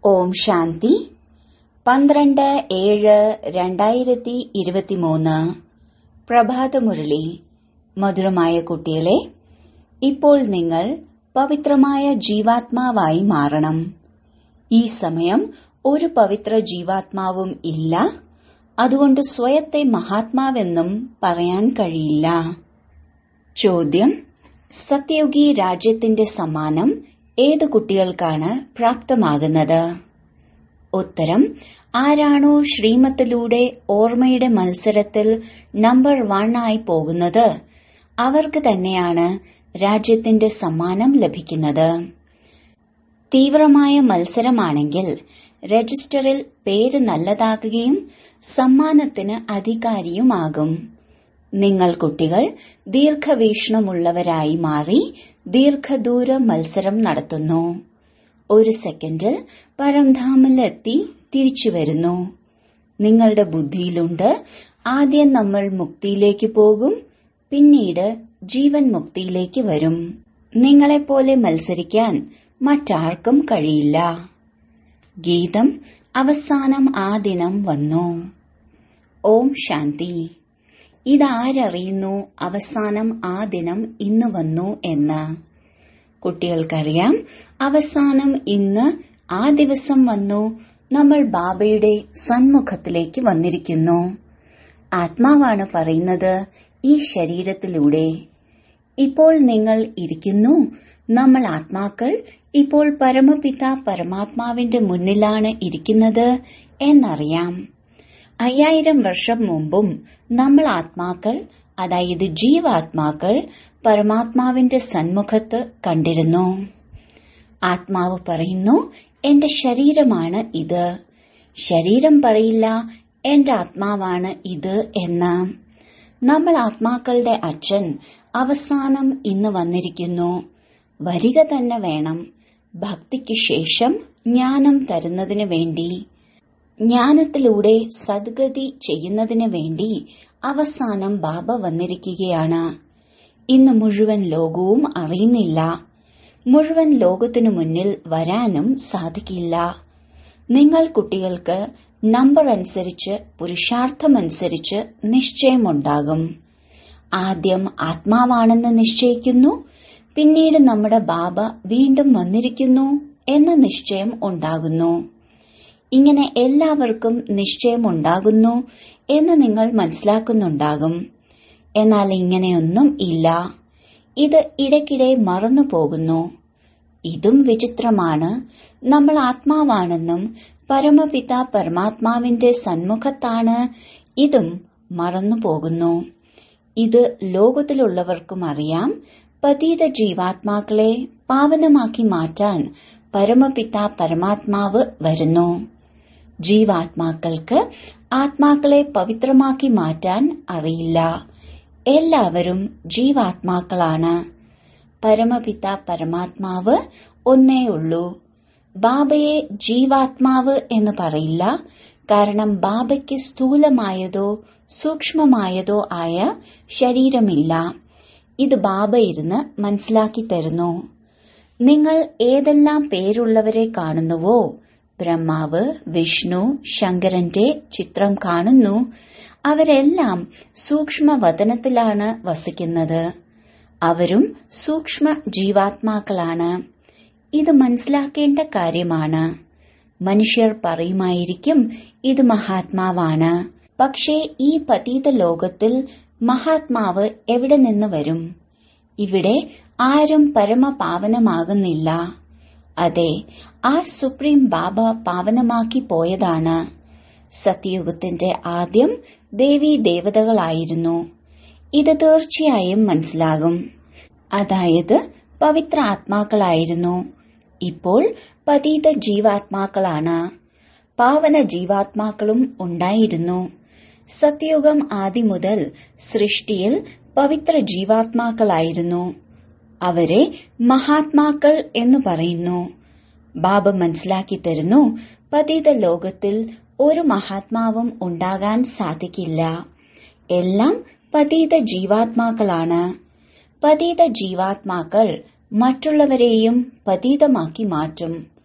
ഓം ശാന്തി പന്ത്രണ്ട് ഏഴ് രണ്ടായിരത്തി ഇരുപത്തിമൂന്ന് പ്രഭാതമുരളി മധുരമായ കുട്ടികളെ ഇപ്പോൾ നിങ്ങൾ പവിത്രമായ ജീവാത്മാവായി മാറണം ഈ സമയം ഒരു പവിത്ര ജീവാത്മാവും ഇല്ല അതുകൊണ്ട് സ്വയത്തെ മഹാത്മാവെന്നും പറയാൻ കഴിയില്ല ചോദ്യം സത്യയുഗി രാജ്യത്തിന്റെ സമ്മാനം ഏത് കുട്ടികൾക്കാണ് പ്രാപ്തമാകുന്നത് ഉത്തരം ആരാണോ ശ്രീമത്തിലൂടെ ഓർമ്മയുടെ മത്സരത്തിൽ നമ്പർ വൺ ആയി പോകുന്നത് അവർക്ക് തന്നെയാണ് രാജ്യത്തിന്റെ സമ്മാനം ലഭിക്കുന്നത് തീവ്രമായ മത്സരമാണെങ്കിൽ രജിസ്റ്ററിൽ പേര് നല്ലതാകുകയും സമ്മാനത്തിന് അധികാരിയുമാകും നിങ്ങൾ കുട്ടികൾ ദീർഘവീക്ഷണമുള്ളവരായി മാറി ദീർഘദൂര മത്സരം നടത്തുന്നു ഒരു സെക്കൻഡിൽ പരംധാമിലെത്തി തിരിച്ചു വരുന്നു നിങ്ങളുടെ ബുദ്ധിയിലുണ്ട് ആദ്യം നമ്മൾ മുക്തിയിലേക്ക് പോകും പിന്നീട് ജീവൻ മുക്തിയിലേക്ക് വരും നിങ്ങളെപ്പോലെ മത്സരിക്കാൻ മറ്റാർക്കും കഴിയില്ല ഗീതം അവസാനം ആ ദിനം വന്നു ഓം ശാന്തി ഇതാരറിയുന്നു അവസാനം ആ ദിനം ഇന്ന് വന്നു എന്ന് കുട്ടികൾക്കറിയാം അവസാനം ഇന്ന് ആ ദിവസം വന്നു നമ്മൾ ബാബയുടെ സന്മുഖത്തിലേക്ക് വന്നിരിക്കുന്നു ആത്മാവാണ് പറയുന്നത് ഈ ശരീരത്തിലൂടെ ഇപ്പോൾ നിങ്ങൾ ഇരിക്കുന്നു നമ്മൾ ആത്മാക്കൾ ഇപ്പോൾ പരമപിത പരമാത്മാവിന്റെ മുന്നിലാണ് ഇരിക്കുന്നത് എന്നറിയാം അയ്യായിരം വർഷം മുമ്പും നമ്മൾ ആത്മാക്കൾ അതായത് ജീവാത്മാക്കൾ പരമാത്മാവിന്റെ സന്മുഖത്ത് കണ്ടിരുന്നു ആത്മാവ് പറയുന്നു എന്റെ ശരീരമാണ് ഇത് ശരീരം പറയില്ല എന്റെ ആത്മാവാണ് ഇത് എന്ന് നമ്മൾ ആത്മാക്കളുടെ അച്ഛൻ അവസാനം ഇന്ന് വന്നിരിക്കുന്നു വരിക തന്നെ വേണം ഭക്തിക്ക് ശേഷം ജ്ഞാനം തരുന്നതിന് വേണ്ടി ജ്ഞാനത്തിലൂടെ സദ്ഗതി ചെയ്യുന്നതിന് വേണ്ടി അവസാനം ബാബ വന്നിരിക്കുകയാണ് ഇന്ന് മുഴുവൻ ലോകവും അറിയുന്നില്ല മുഴുവൻ ലോകത്തിനു മുന്നിൽ വരാനും സാധിക്കില്ല നിങ്ങൾ കുട്ടികൾക്ക് നമ്പർ അനുസരിച്ച് പുരുഷാർത്ഥമനുസരിച്ച് നിശ്ചയമുണ്ടാകും ആദ്യം ആത്മാവാണെന്ന് നിശ്ചയിക്കുന്നു പിന്നീട് നമ്മുടെ ബാബ വീണ്ടും വന്നിരിക്കുന്നു എന്ന നിശ്ചയം ഉണ്ടാകുന്നു ഇങ്ങനെ എല്ലാവർക്കും നിശ്ചയമുണ്ടാകുന്നു എന്ന് നിങ്ങൾ മനസ്സിലാക്കുന്നുണ്ടാകും എന്നാൽ ഇങ്ങനെയൊന്നും ഇല്ല ഇത് ഇടയ്ക്കിടെ മറന്നു പോകുന്നു ഇതും വിചിത്രമാണ് നമ്മൾ ആത്മാവാണെന്നും പരമപിത പരമാത്മാവിന്റെ സന്മുഖത്താണ് ഇതും മറന്നു പോകുന്നു ഇത് ലോകത്തിലുള്ളവർക്കും അറിയാം പതീത ജീവാത്മാക്കളെ പാവനമാക്കി മാറ്റാൻ പരമപിത പരമാത്മാവ് വരുന്നു ജീവാത്മാക്കൾക്ക് ആത്മാക്കളെ പവിത്രമാക്കി മാറ്റാൻ അറിയില്ല എല്ലാവരും ജീവാത്മാക്കളാണ് പരമപിത പരമാത്മാവ് ഒന്നേ ഉള്ളൂ ബാബയെ ജീവാത്മാവ് എന്ന് പറയില്ല കാരണം ബാബയ്ക്ക് സ്ഥൂലമായതോ സൂക്ഷ്മമായതോ ആയ ശരീരമില്ല ഇത് ബാബ ഇരുന്ന് മനസ്സിലാക്കി തരുന്നു നിങ്ങൾ ഏതെല്ലാം പേരുള്ളവരെ കാണുന്നുവോ ബ്രഹ്മാവ് വിഷ്ണു ശങ്കരന്റെ ചിത്രം കാണുന്നു അവരെല്ലാം സൂക്ഷ്മവതനത്തിലാണ് വസിക്കുന്നത് അവരും സൂക്ഷ്മ ജീവാത്മാക്കളാണ് ഇത് മനസ്സിലാക്കേണ്ട കാര്യമാണ് മനുഷ്യർ പറയുമായിരിക്കും ഇത് മഹാത്മാവാണ് പക്ഷേ ഈ പതീത ലോകത്തിൽ മഹാത്മാവ് എവിടെ നിന്ന് വരും ഇവിടെ ആരും പരമപാവനമാകുന്നില്ല അതെ ആ സുപ്രീം ബാബ പാവനമാക്കി പോയതാണ് സത്യയുഗത്തിന്റെ ആദ്യം ദേവീ ദേവതകളായിരുന്നു ഇത് തീർച്ചയായും മനസ്സിലാകും അതായത് പവിത്ര ആത്മാക്കളായിരുന്നു ഇപ്പോൾ പതീത ജീവാത്മാക്കളാണ് പാവന ജീവാത്മാക്കളും ഉണ്ടായിരുന്നു സത്യയുഗം ആദ്യം മുതൽ സൃഷ്ടിയിൽ പവിത്ര ജീവാത്മാക്കളായിരുന്നു അവരെ മഹാത്മാക്കൾ എന്ന് പറയുന്നു ബാബ മനസ്സിലാക്കി തരുന്നു പതിത ലോകത്തിൽ ഒരു മഹാത്മാവും ഉണ്ടാകാൻ സാധിക്കില്ല എല്ലാം പതീത ജീവാത്മാക്കളാണ് പതീത ജീവാത്മാക്കൾ മറ്റുള്ളവരെയും പതീതമാക്കി മാറ്റും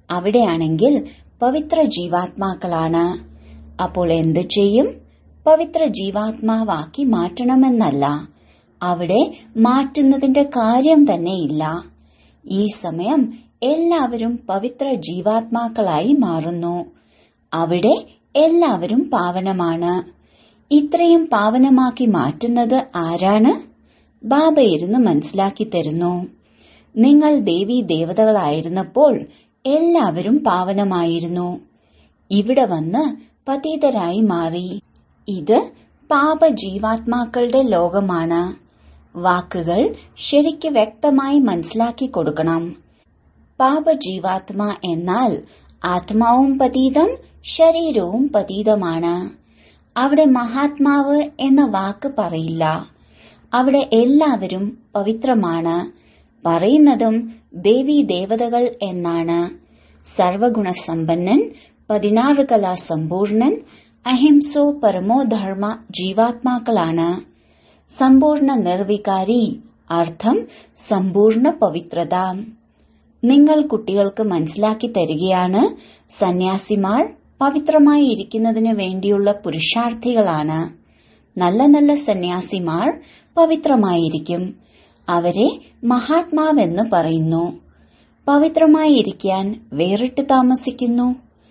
അവിടെയാണെങ്കിൽ പവിത്ര ജീവാത്മാക്കളാണ് അപ്പോൾ എന്തു ചെയ്യും പവിത്ര ജീവാത്മാവാക്കി മാറ്റണമെന്നല്ല അവിടെ മാറ്റുന്നതിന്റെ കാര്യം തന്നെയില്ല ഈ സമയം എല്ലാവരും പവിത്ര ജീവാത്മാക്കളായി മാറുന്നു അവിടെ എല്ലാവരും പാവനമാണ് ഇത്രയും പാവനമാക്കി മാറ്റുന്നത് ആരാണ് ബാബ ഇരുന്ന് മനസ്സിലാക്കി തരുന്നു നിങ്ങൾ ദേവീ ദേവതകളായിരുന്നപ്പോൾ എല്ലാവരും പാവനമായിരുന്നു ഇവിടെ വന്ന് പതീതരായി മാറി ഇത് പാപജീവാത്മാക്കളുടെ ലോകമാണ് വാക്കുകൾ ശരിക്ക് വ്യക്തമായി മനസ്സിലാക്കി കൊടുക്കണം പാപജീവാത്മ എന്നാൽ ആത്മാവും പതീതം ശരീരവും പതീതമാണ് അവിടെ മഹാത്മാവ് എന്ന വാക്ക് പറയില്ല അവിടെ എല്ലാവരും പവിത്രമാണ് പറയുന്നതും ദേവീ ദേവതകൾ എന്നാണ് സർവഗുണസമ്പന്നൻ പതിനാറ് കലാ സമ്പൂർണൻ അഹിംസോ പരമോധർമ്മ ജീവാത്മാക്കളാണ് സമ്പൂർണ്ണ നിർവികാരി അർത്ഥം സമ്പൂർണ്ണ പവിത്രത നിങ്ങൾ കുട്ടികൾക്ക് മനസ്സിലാക്കി തരികയാണ് സന്യാസിമാർ പവിത്രമായി ഇരിക്കുന്നതിന് വേണ്ടിയുള്ള പുരുഷാർത്ഥികളാണ് നല്ല നല്ല സന്യാസിമാർ പവിത്രമായിരിക്കും അവരെ മഹാത്മാവെന്ന് പറയുന്നു പവിത്രമായിരിക്കാൻ വേറിട്ട് താമസിക്കുന്നു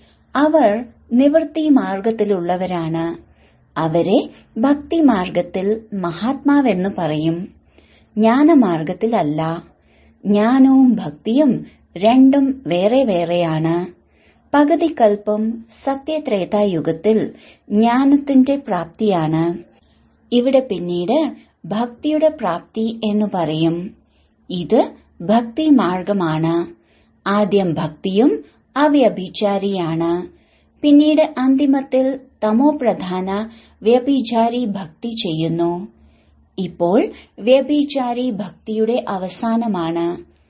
അവർ നിവൃത്തി മാർഗത്തിലുള്ളവരാണ് അവരെ ഭക്തി മാർഗത്തിൽ മഹാത്മാവെന്ന് പറയും ജ്ഞാനമാർഗത്തിലല്ല ജ്ഞാനവും ഭക്തിയും രണ്ടും വേറെ വേറെയാണ് പകുതി കൽപ്പം സത്യത്രേതായുഗത്തിൽ ജ്ഞാനത്തിന്റെ പ്രാപ്തിയാണ് ഇവിടെ പിന്നീട് ഭക്തിയുടെ പ്രാപ്തി എന്ന് പറയും ഇത് ഭക്തി മാർഗമാണ് ആദ്യം ഭക്തിയും അവ്യഭിചാരിയാണ് പിന്നീട് അന്തിമത്തിൽ തമോപ്രധാന വ്യഭിചാരി ഭക്തി ചെയ്യുന്നു ഇപ്പോൾ വ്യഭിചാരി ഭക്തിയുടെ അവസാനമാണ്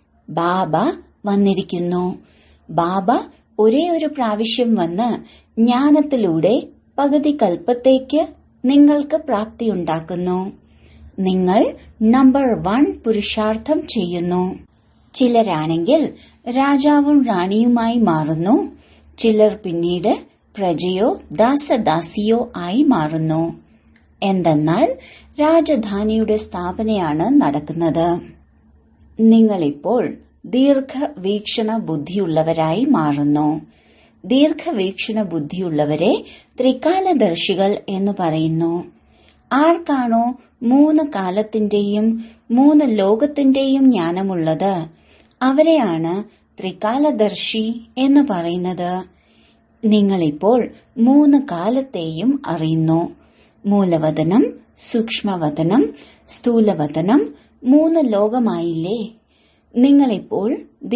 ബാബ വന്നിരിക്കുന്നു ബാബ ഒരേ ഒരു പ്രാവശ്യം വന്ന് ജ്ഞാനത്തിലൂടെ പകുതി കൽപ്പത്തേക്ക് നിങ്ങൾക്ക് പ്രാപ്തിയുണ്ടാക്കുന്നു നിങ്ങൾ നമ്പർ വൺ പുരുഷാർത്ഥം ചെയ്യുന്നു ചിലരാണെങ്കിൽ രാജാവും റാണിയുമായി മാറുന്നു ചിലർ പിന്നീട് പ്രജയോ ദാസദാസിയോ ആയി മാറുന്നു എന്തെന്നാൽ രാജധാനിയുടെ സ്ഥാപനയാണ് നടക്കുന്നത് നിങ്ങളിപ്പോൾ ദീർഘവീക്ഷണ ബുദ്ധിയുള്ളവരായി മാറുന്നു ദീർഘവീക്ഷണ ബുദ്ധിയുള്ളവരെ ത്രികാലദർശികൾ എന്ന് പറയുന്നു ആർക്കാണോ മൂന്ന് കാലത്തിന്റെയും മൂന്ന് ലോകത്തിന്റെയും ജ്ഞാനമുള്ളത് അവരെയാണ് ത്രികാലദർശി എന്ന് പറയുന്നത് നിങ്ങളിപ്പോൾ മൂന്ന് കാലത്തെയും അറിയുന്നു മൂലവതനം സൂക്ഷ്മവതനം സ്ഥൂലവതനം മൂന്ന് ലോകമായില്ലേ നിങ്ങളിപ്പോൾ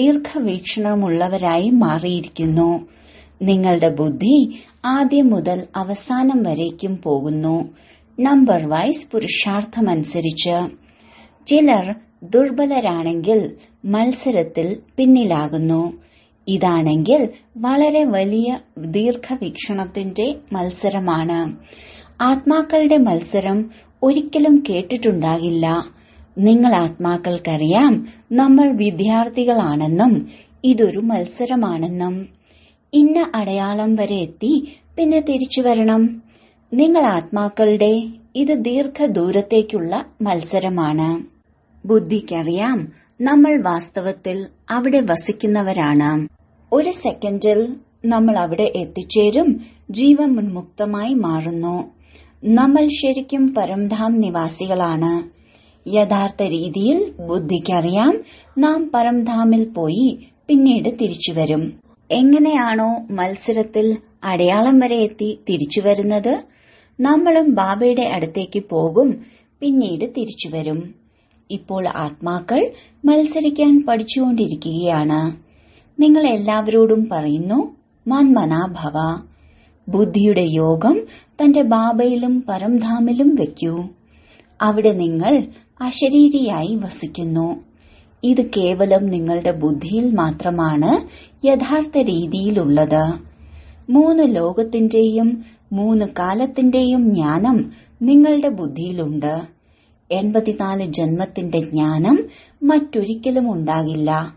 ദീർഘവീക്ഷണമുള്ളവരായി മാറിയിരിക്കുന്നു നിങ്ങളുടെ ബുദ്ധി ആദ്യം മുതൽ അവസാനം വരേക്കും പോകുന്നു നമ്പർ വൈസ് പുരുഷാർത്ഥമനുസരിച്ച് ചിലർ ദുർബലരാണെങ്കിൽ മത്സരത്തിൽ പിന്നിലാകുന്നു ഇതാണെങ്കിൽ വളരെ വലിയ ദീർഘവീക്ഷണത്തിന്റെ മത്സരമാണ് ആത്മാക്കളുടെ മത്സരം ഒരിക്കലും കേട്ടിട്ടുണ്ടാകില്ല നിങ്ങൾ ആത്മാക്കൾക്കറിയാം നമ്മൾ വിദ്യാർത്ഥികളാണെന്നും ഇതൊരു മത്സരമാണെന്നും ഇന്ന അടയാളം വരെ എത്തി പിന്നെ തിരിച്ചു വരണം നിങ്ങൾ ആത്മാക്കളുടെ ഇത് ദീർഘദൂരത്തേക്കുള്ള മത്സരമാണ് ബുദ്ധിക്കറിയാം നമ്മൾ വാസ്തവത്തിൽ അവിടെ വസിക്കുന്നവരാണ് ഒരു സെക്കൻഡിൽ നമ്മൾ അവിടെ എത്തിച്ചേരും ജീവൻ മുക്തമായി മാറുന്നു നമ്മൾ ശരിക്കും പരംധാം നിവാസികളാണ് യഥാർത്ഥ രീതിയിൽ ബുദ്ധിക്കറിയാം നാം പരംധാമിൽ പോയി പിന്നീട് തിരിച്ചുവരും എങ്ങനെയാണോ മത്സരത്തിൽ അടയാളം വരെ എത്തി തിരിച്ചു വരുന്നത് നമ്മളും ബാബയുടെ അടുത്തേക്ക് പോകും പിന്നീട് തിരിച്ചുവരും ഇപ്പോൾ ആത്മാക്കൾ മത്സരിക്കാൻ പഠിച്ചുകൊണ്ടിരിക്കുകയാണ് നിങ്ങൾ എല്ലാവരോടും പറയുന്നു മന്മനാഭവ ബുദ്ധിയുടെ യോഗം തന്റെ ബാബയിലും പരംധാമിലും വെക്കൂ അവിടെ നിങ്ങൾ അശരീരിയായി വസിക്കുന്നു ഇത് കേവലം നിങ്ങളുടെ ബുദ്ധിയിൽ മാത്രമാണ് യഥാർത്ഥ രീതിയിലുള്ളത് മൂന്ന് ലോകത്തിന്റെയും മൂന്ന് കാലത്തിന്റെയും ജ്ഞാനം നിങ്ങളുടെ ബുദ്ധിയിലുണ്ട് എൺപത്തിനാല് ജന്മത്തിന്റെ ജ്ഞാനം മറ്റൊരിക്കലും ഉണ്ടാകില്ല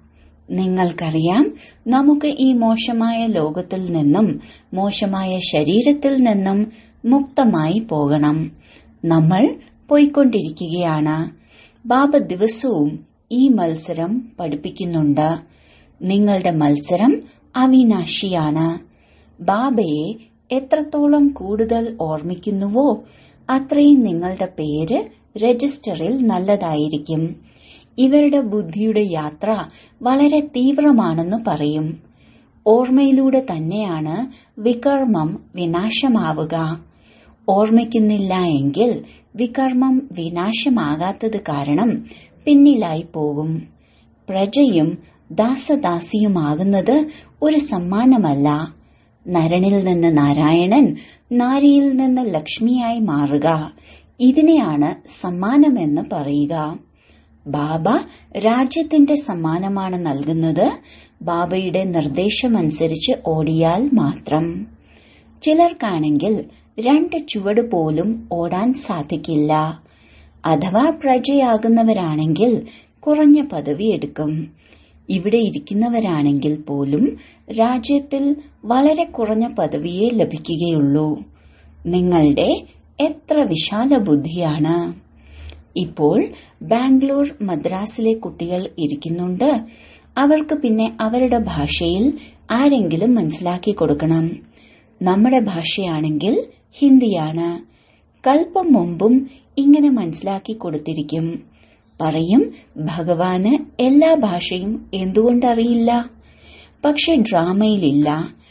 നിങ്ങൾക്കറിയാം നമുക്ക് ഈ മോശമായ ലോകത്തിൽ നിന്നും മോശമായ ശരീരത്തിൽ നിന്നും മുക്തമായി പോകണം നമ്മൾ പോയിക്കൊണ്ടിരിക്കുകയാണ് ബാബ ദിവസവും ഈ മത്സരം പഠിപ്പിക്കുന്നുണ്ട് നിങ്ങളുടെ മത്സരം അവിനാശിയാണ് ബാബയെ എത്രത്തോളം കൂടുതൽ ഓർമ്മിക്കുന്നുവോ അത്രയും നിങ്ങളുടെ പേര് രജിസ്റ്ററിൽ നല്ലതായിരിക്കും ഇവരുടെ ബുദ്ധിയുടെ യാത്ര വളരെ തീവ്രമാണെന്ന് പറയും ഓർമ്മയിലൂടെ തന്നെയാണ് വികർമ്മം വിനാശമാവുക ഓർമ്മിക്കുന്നില്ല എങ്കിൽ വികർമ്മം വിനാശമാകാത്തത് കാരണം പിന്നിലായി പോകും പ്രജയും ദാസദാസിയുമാകുന്നത് ഒരു സമ്മാനമല്ല നരനിൽ നിന്ന് നാരായണൻ നാരിയിൽ നിന്ന് ലക്ഷ്മിയായി മാറുക ഇതിനെയാണ് സമ്മാനമെന്ന് പറയുക ബാബ രാജ്യത്തിന്റെ സമ്മാനമാണ് നൽകുന്നത് ബാബയുടെ നിർദ്ദേശമനുസരിച്ച് ഓടിയാൽ മാത്രം ചിലർക്കാണെങ്കിൽ രണ്ട് ചുവട് പോലും ഓടാൻ സാധിക്കില്ല അഥവാ പ്രജയാകുന്നവരാണെങ്കിൽ കുറഞ്ഞ പദവി എടുക്കും ഇവിടെ ഇരിക്കുന്നവരാണെങ്കിൽ പോലും രാജ്യത്തിൽ വളരെ കുറഞ്ഞ പദവിയെ ലഭിക്കുകയുള്ളൂ നിങ്ങളുടെ എത്ര വിശാല ബുദ്ധിയാണ് ഇപ്പോൾ ബാംഗ്ലൂർ മദ്രാസിലെ കുട്ടികൾ ഇരിക്കുന്നുണ്ട് അവർക്ക് പിന്നെ അവരുടെ ഭാഷയിൽ ആരെങ്കിലും മനസ്സിലാക്കി കൊടുക്കണം നമ്മുടെ ഭാഷയാണെങ്കിൽ ഹിന്ദിയാണ് കൽപ്പം മുമ്പും ഇങ്ങനെ മനസ്സിലാക്കി കൊടുത്തിരിക്കും പറയും ഭഗവാന് എല്ലാ ഭാഷയും എന്തുകൊണ്ടറിയില്ല പക്ഷെ ഡ്രാമയിലില്ല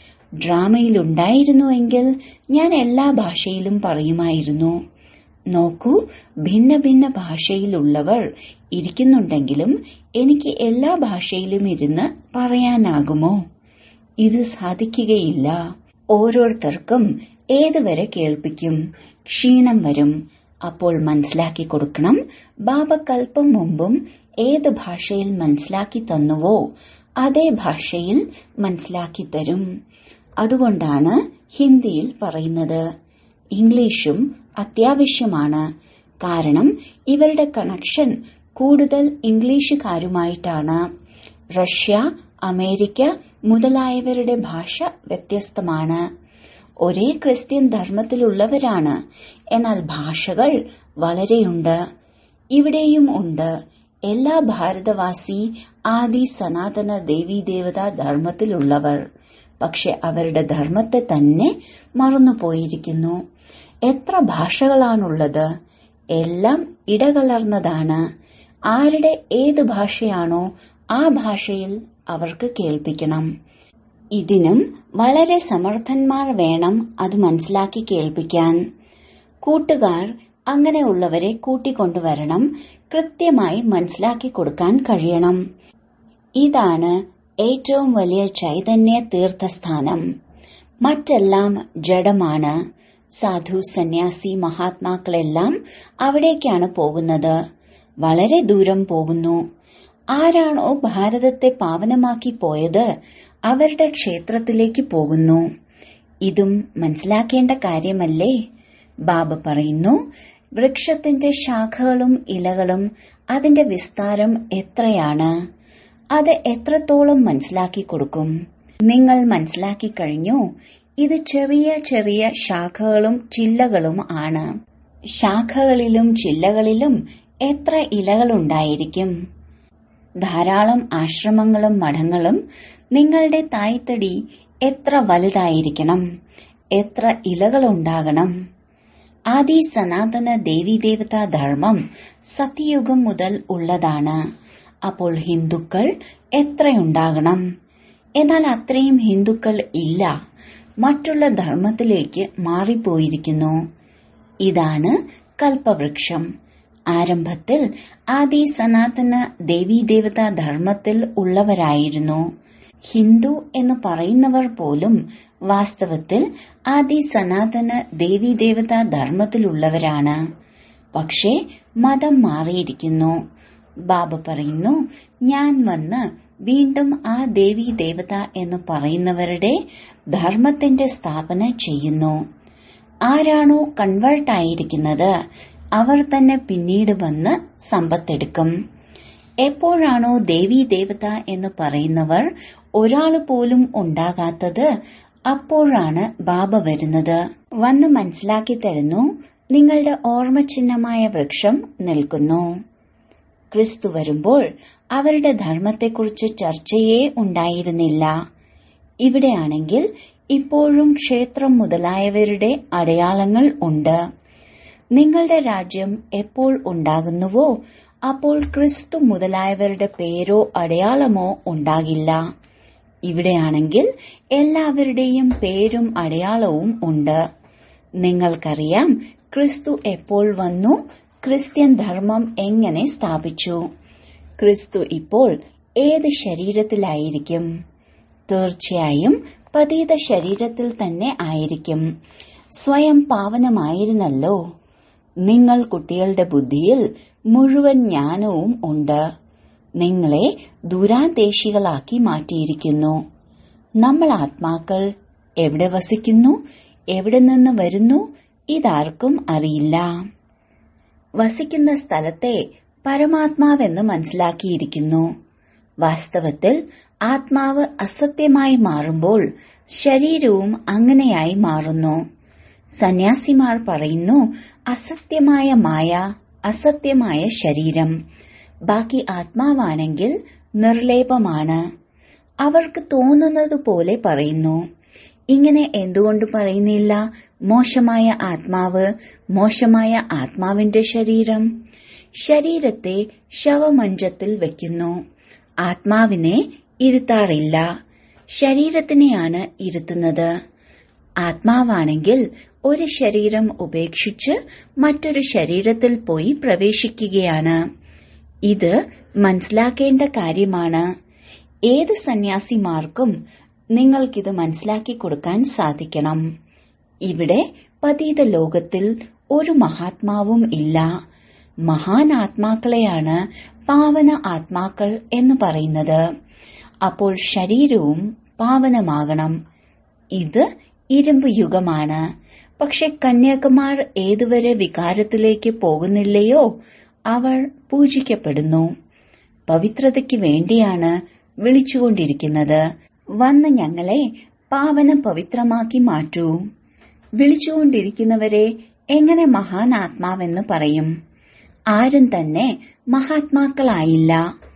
ഡ്രാമയിലുണ്ടായിരുന്നുവെങ്കിൽ ഞാൻ എല്ലാ ഭാഷയിലും പറയുമായിരുന്നു നോക്കൂ ഭിന്ന ഭിന്ന ഭാഷയിലുള്ളവർ ഇരിക്കുന്നുണ്ടെങ്കിലും എനിക്ക് എല്ലാ ഭാഷയിലും ഇരുന്ന് പറയാനാകുമോ ഇത് സാധിക്കുകയില്ല ഓരോരുത്തർക്കും ഏതുവരെ കേൾപ്പിക്കും ക്ഷീണം വരും അപ്പോൾ മനസ്സിലാക്കി കൊടുക്കണം ബാബ കൽപ്പം മുമ്പും ഏത് ഭാഷയിൽ മനസ്സിലാക്കി തന്നുവോ അതേ ഭാഷയിൽ മനസ്സിലാക്കി തരും അതുകൊണ്ടാണ് ഹിന്ദിയിൽ പറയുന്നത് ഇംഗ്ലീഷും അത്യാവശ്യമാണ് കാരണം ഇവരുടെ കണക്ഷൻ കൂടുതൽ ഇംഗ്ലീഷുകാരുമായിട്ടാണ് റഷ്യ അമേരിക്ക മുതലായവരുടെ ഭാഷ വ്യത്യസ്തമാണ് ഒരേ ക്രിസ്ത്യൻ ധർമ്മത്തിലുള്ളവരാണ് എന്നാൽ ഭാഷകൾ വളരെയുണ്ട് ഇവിടെയും ഉണ്ട് എല്ലാ ഭാരതവാസി ആദി സനാതന ദേവീദേവതാ ധർമ്മത്തിലുള്ളവർ പക്ഷെ അവരുടെ ധർമ്മത്തെ തന്നെ മറന്നുപോയിരിക്കുന്നു എത്ര ഭാഷകളാണുള്ളത് എല്ലാം ഇടകലർന്നതാണ് ആരുടെ ഏത് ഭാഷയാണോ ആ ഭാഷയിൽ അവർക്ക് കേൾപ്പിക്കണം ഇതിനും വളരെ സമർത്ഥന്മാർ വേണം അത് മനസ്സിലാക്കി കേൾപ്പിക്കാൻ കൂട്ടുകാർ അങ്ങനെയുള്ളവരെ കൂട്ടിക്കൊണ്ടുവരണം കൃത്യമായി മനസ്സിലാക്കി കൊടുക്കാൻ കഴിയണം ഇതാണ് ഏറ്റവും വലിയ ചൈതന്യ തീർത്ഥസ്ഥാനം മറ്റെല്ലാം ജഡമാണ് സാധു സന്യാസി മഹാത്മാക്കളെല്ലാം അവിടേക്കാണ് പോകുന്നത് വളരെ ദൂരം പോകുന്നു ആരാണോ ഭാരതത്തെ പാവനമാക്കി പോയത് അവരുടെ ക്ഷേത്രത്തിലേക്ക് പോകുന്നു ഇതും മനസ്സിലാക്കേണ്ട കാര്യമല്ലേ ബാബ പറയുന്നു വൃക്ഷത്തിന്റെ ശാഖകളും ഇലകളും അതിന്റെ വിസ്താരം എത്രയാണ് അത് എത്രത്തോളം മനസ്സിലാക്കി കൊടുക്കും നിങ്ങൾ മനസ്സിലാക്കി കഴിഞ്ഞു ഇത് ചെറിയ ചെറിയ ശാഖകളും ചില്ലകളും ആണ് ശാഖകളിലും ചില്ലകളിലും എത്ര ഇലകളുണ്ടായിരിക്കും ധാരാളം ആശ്രമങ്ങളും മഠങ്ങളും നിങ്ങളുടെ തായ്തടി എത്ര വലുതായിരിക്കണം എത്ര ഇലകളുണ്ടാകണം ആദി സനാതന ദേവീദേവതാ ധർമ്മം സത്യയുഗം മുതൽ ഉള്ളതാണ് അപ്പോൾ ഹിന്ദുക്കൾ എത്രയുണ്ടാകണം എന്നാൽ അത്രയും ഹിന്ദുക്കൾ ഇല്ല മറ്റുള്ള ധർമ്മത്തിലേക്ക് മാറിപ്പോയിരിക്കുന്നു ഇതാണ് കൽപ്പവൃക്ഷം ആരംഭത്തിൽ ആദി സനാതന ദേവീദേവതാ ധർമ്മത്തിൽ ഉള്ളവരായിരുന്നു ഹിന്ദു എന്ന് പറയുന്നവർ പോലും വാസ്തവത്തിൽ ആദി സനാതന ദേവീദേവതാ ധർമ്മത്തിലുള്ളവരാണ് പക്ഷേ മതം മാറിയിരിക്കുന്നു ബാബ പറയുന്നു ഞാൻ വന്ന് വീണ്ടും ആ ദേവി ദേവത എന്ന് പറയുന്നവരുടെ ധർമ്മത്തിന്റെ സ്ഥാപന ചെയ്യുന്നു ആരാണോ കൺവേർട്ട് ആയിരിക്കുന്നത് അവർ തന്നെ പിന്നീട് വന്ന് സമ്പത്തെടുക്കും എപ്പോഴാണോ ദേവീ ദേവത എന്ന് പറയുന്നവർ ഒരാൾ പോലും ഉണ്ടാകാത്തത് അപ്പോഴാണ് ബാബ വരുന്നത് വന്ന് മനസ്സിലാക്കി തരുന്നു നിങ്ങളുടെ ഓർമ്മചിഹ്നമായ വൃക്ഷം നിൽക്കുന്നു ക്രിസ്തു വരുമ്പോൾ അവരുടെ ധർമ്മത്തെക്കുറിച്ച് ചർച്ചയേ ഉണ്ടായിരുന്നില്ല ഇവിടെയാണെങ്കിൽ ഇപ്പോഴും ക്ഷേത്രം മുതലായവരുടെ അടയാളങ്ങൾ ഉണ്ട് നിങ്ങളുടെ രാജ്യം എപ്പോൾ ഉണ്ടാകുന്നുവോ അപ്പോൾ ക്രിസ്തു മുതലായവരുടെ പേരോ അടയാളമോ ഉണ്ടാകില്ല ഇവിടെയാണെങ്കിൽ എല്ലാവരുടെയും പേരും അടയാളവും ഉണ്ട് നിങ്ങൾക്കറിയാം ക്രിസ്തു എപ്പോൾ വന്നു ക്രിസ്ത്യൻ ധർമ്മം എങ്ങനെ സ്ഥാപിച്ചു ക്രിസ്തു ഇപ്പോൾ ഏത് ശരീരത്തിലായിരിക്കും തീർച്ചയായും പതീത ശരീരത്തിൽ തന്നെ ആയിരിക്കും സ്വയം പാവനമായിരുന്നല്ലോ നിങ്ങൾ കുട്ടികളുടെ ബുദ്ധിയിൽ മുഴുവൻ ജ്ഞാനവും ഉണ്ട് നിങ്ങളെ ദുരാദേശികളാക്കി മാറ്റിയിരിക്കുന്നു നമ്മൾ ആത്മാക്കൾ എവിടെ വസിക്കുന്നു എവിടെ നിന്ന് വരുന്നു ഇതാർക്കും അറിയില്ല വസിക്കുന്ന സ്ഥലത്തെ പരമാത്മാവെന്ന് മനസ്സിലാക്കിയിരിക്കുന്നു വാസ്തവത്തിൽ ആത്മാവ് അസത്യമായി മാറുമ്പോൾ ശരീരവും അങ്ങനെയായി മാറുന്നു സന്യാസിമാർ പറയുന്നു അസത്യമായ മായ അസത്യമായ ശരീരം ബാക്കി ആത്മാവാണെങ്കിൽ നിർലേപമാണ് അവർക്ക് തോന്നുന്നത് പോലെ പറയുന്നു ഇങ്ങനെ എന്തുകൊണ്ട് പറയുന്നില്ല മോശമായ ആത്മാവ് മോശമായ ആത്മാവിന്റെ ശരീരം ശരീരത്തെ ശവമഞ്ചത്തിൽ വെക്കുന്നു ആത്മാവിനെ ഇരുത്താറില്ല ശരീരത്തിനെയാണ് ഇരുത്തുന്നത് ആത്മാവാണെങ്കിൽ ഒരു ശരീരം ഉപേക്ഷിച്ച് മറ്റൊരു ശരീരത്തിൽ പോയി പ്രവേശിക്കുകയാണ് ഇത് മനസ്സിലാക്കേണ്ട കാര്യമാണ് ഏത് സന്യാസിമാർക്കും നിങ്ങൾക്കിത് മനസ്സിലാക്കി കൊടുക്കാൻ സാധിക്കണം ഇവിടെ പതീത ലോകത്തിൽ ഒരു മഹാത്മാവും ഇല്ല മഹാൻ ആത്മാക്കളെയാണ് പാവന ആത്മാക്കൾ എന്ന് പറയുന്നത് അപ്പോൾ ശരീരവും പാവനമാകണം ഇത് ഇരുമ്പ് യുഗമാണ് പക്ഷെ കന്യാകുമാർ ഏതുവരെ വികാരത്തിലേക്ക് പോകുന്നില്ലയോ അവൾ പൂജിക്കപ്പെടുന്നു പവിത്രതയ്ക്ക് വേണ്ടിയാണ് വിളിച്ചുകൊണ്ടിരിക്കുന്നത് വന്ന് ഞങ്ങളെ പാവന പവിത്രമാക്കി മാറ്റൂ വിളിച്ചുകൊണ്ടിരിക്കുന്നവരെ എങ്ങനെ മഹാനാത്മാവെന്ന് പറയും ആരും തന്നെ മഹാത്മാക്കളായില്ല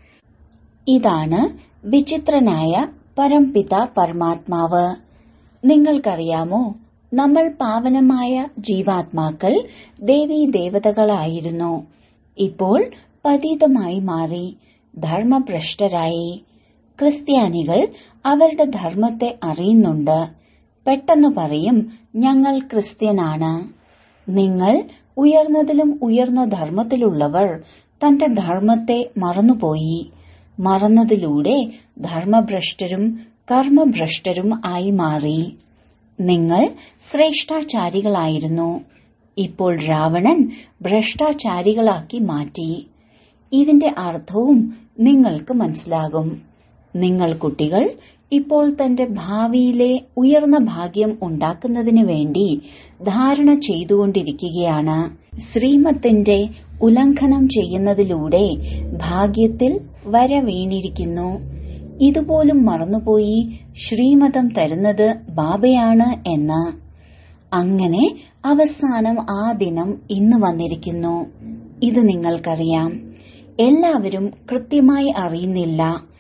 ഇതാണ് വിചിത്രനായ പരംപിത പരമാത്മാവ് നിങ്ങൾക്കറിയാമോ നമ്മൾ പാവനമായ ജീവാത്മാക്കൾ ദേവീ ദേവതകളായിരുന്നു ഇപ്പോൾ പതീതമായി മാറി ധർമ്മഭ്രഷ്ടരായി ക്രിസ്ത്യാനികൾ അവരുടെ ധർമ്മത്തെ അറിയുന്നുണ്ട് പെട്ടെന്ന് പറയും ഞങ്ങൾ ക്രിസ്ത്യനാണ് നിങ്ങൾ ഉയർന്നതിലും ഉയർന്ന ധർമ്മത്തിലുള്ളവർ തന്റെ ധർമ്മത്തെ മറന്നുപോയി മറന്നതിലൂടെ ധർമ്മഭ്രഷ്ടരും കർമ്മഭ്രഷ്ടരും ആയി മാറി നിങ്ങൾ ശ്രേഷ്ഠാചാരികളായിരുന്നു ഇപ്പോൾ രാവണൻ ഭ്രഷ്ടാചാരികളാക്കി മാറ്റി ഇതിന്റെ അർത്ഥവും നിങ്ങൾക്ക് മനസ്സിലാകും നിങ്ങൾ കുട്ടികൾ ഇപ്പോൾ തന്റെ ഭാവിയിലെ ഉയർന്ന ഭാഗ്യം ഉണ്ടാക്കുന്നതിന് വേണ്ടി ധാരണ ചെയ്തുകൊണ്ടിരിക്കുകയാണ് ശ്രീമത്തിന്റെ ഉല്ലംഘനം ചെയ്യുന്നതിലൂടെ ഭാഗ്യത്തിൽ വര വീണിരിക്കുന്നു ഇതുപോലും മറന്നുപോയി ശ്രീമതം തരുന്നത് ബാബയാണ് എന്ന് അങ്ങനെ അവസാനം ആ ദിനം ഇന്ന് വന്നിരിക്കുന്നു ഇത് നിങ്ങൾക്കറിയാം എല്ലാവരും കൃത്യമായി അറിയുന്നില്ല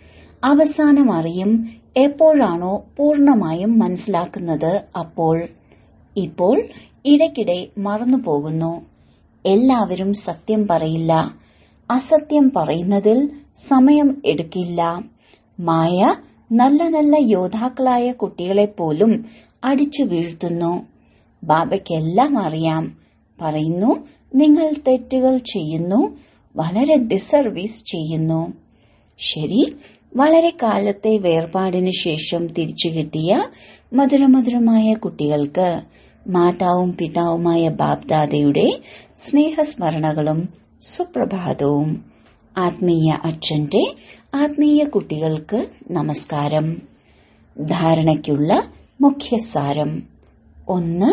അവസാനം അറിയും എപ്പോഴാണോ പൂർണമായും മനസ്സിലാക്കുന്നത് അപ്പോൾ ഇപ്പോൾ ഇടയ്ക്കിടെ മറന്നുപോകുന്നു എല്ലാവരും സത്യം പറയില്ല അസത്യം പറയുന്നതിൽ സമയം എടുക്കില്ല മായ നല്ല നല്ല യോദ്ധാക്കളായ കുട്ടികളെ പോലും അടിച്ചു വീഴ്ത്തുന്നു ബാബയ്ക്കെല്ലാം അറിയാം പറയുന്നു നിങ്ങൾ തെറ്റുകൾ ചെയ്യുന്നു വളരെ ഡിസർവീസ് ചെയ്യുന്നു ശരി വളരെ കാലത്തെ വേർപാടിനു ശേഷം തിരിച്ചു കിട്ടിയ മധുരമധുരമായ കുട്ടികൾക്ക് മാതാവും പിതാവുമായ ബാബ്ദാദയുടെ സ്നേഹസ്മരണകളും സുപ്രഭാതവും ആത്മീയ അച്ഛന്റെ ആത്മീയ കുട്ടികൾക്ക് നമസ്കാരം ധാരണയ്ക്കുള്ള മുഖ്യസാരം ഒന്ന്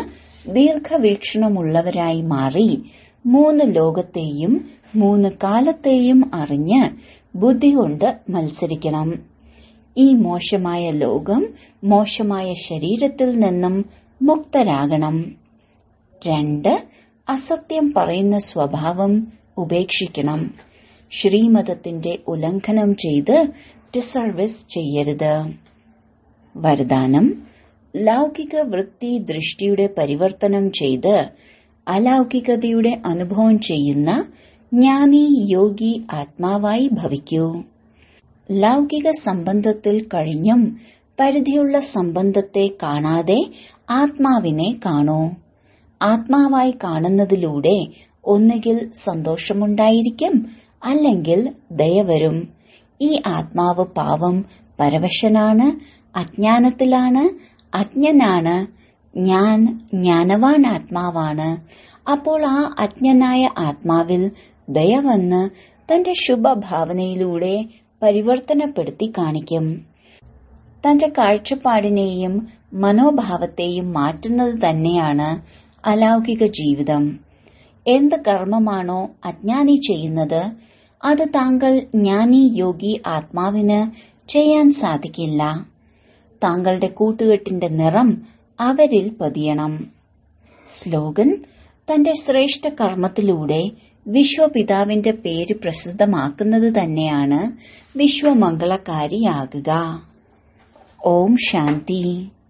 ദീർഘവീക്ഷണമുള്ളവരായി മാറി മൂന്ന് ലോകത്തെയും മൂന്ന് കാലത്തെയും അറിഞ്ഞ് ബുദ്ധി കൊണ്ട് മത്സരിക്കണം ഈ മോശമായ ലോകം മോശമായ ശരീരത്തിൽ നിന്നും മുക്തരാകണം രണ്ട് അസത്യം പറയുന്ന സ്വഭാവം ഉപേക്ഷിക്കണം ശ്രീമതത്തിന്റെ ഉല്ലംഘനം ചെയ്ത് ഡിസർവീസ് ചെയ്യരുത് വരദാനം ലൗകിക വൃത്തി ദൃഷ്ടിയുടെ പരിവർത്തനം ചെയ്ത് അലൗകികതയുടെ അനുഭവം ചെയ്യുന്ന ജ്ഞാനി യോഗി ആത്മാവായി ഭവിക്കൂ ലൗകിക സംബന്ധത്തിൽ കഴിഞ്ഞും പരിധിയുള്ള സംബന്ധത്തെ കാണാതെ ആത്മാവിനെ കാണൂ ആത്മാവായി കാണുന്നതിലൂടെ ഒന്നുകിൽ സന്തോഷമുണ്ടായിരിക്കും അല്ലെങ്കിൽ ദയ വരും ഈ ആത്മാവ് പാവം പരവശനാണ് അജ്ഞാനത്തിലാണ് അജ്ഞനാണ് ഞാൻ ജ്ഞാനവാൻ ആത്മാവാണ് അപ്പോൾ ആ അജ്ഞനായ ആത്മാവിൽ ദയ വന്ന് തന്റെ ശുഭഭാവനയിലൂടെ പരിവർത്തനപ്പെടുത്തി കാണിക്കും തന്റെ കാഴ്ചപ്പാടിനെയും മനോഭാവത്തെയും മാറ്റുന്നത് തന്നെയാണ് അലൗകിക ജീവിതം എന്ത് കർമ്മമാണോ അജ്ഞാനി ചെയ്യുന്നത് അത് താങ്കൾ ജ്ഞാനി യോഗി ആത്മാവിന് ചെയ്യാൻ സാധിക്കില്ല താങ്കളുടെ കൂട്ടുകെട്ടിന്റെ നിറം അവരിൽ പതിയണം സ്ലോഗൻ തന്റെ ശ്രേഷ്ഠ കർമ്മത്തിലൂടെ വിശ്വപിതാവിന്റെ പേര് പ്രസിദ്ധമാക്കുന്നത് തന്നെയാണ് വിശ്വമംഗളകാരിയാകുക ഓം ശാന്തി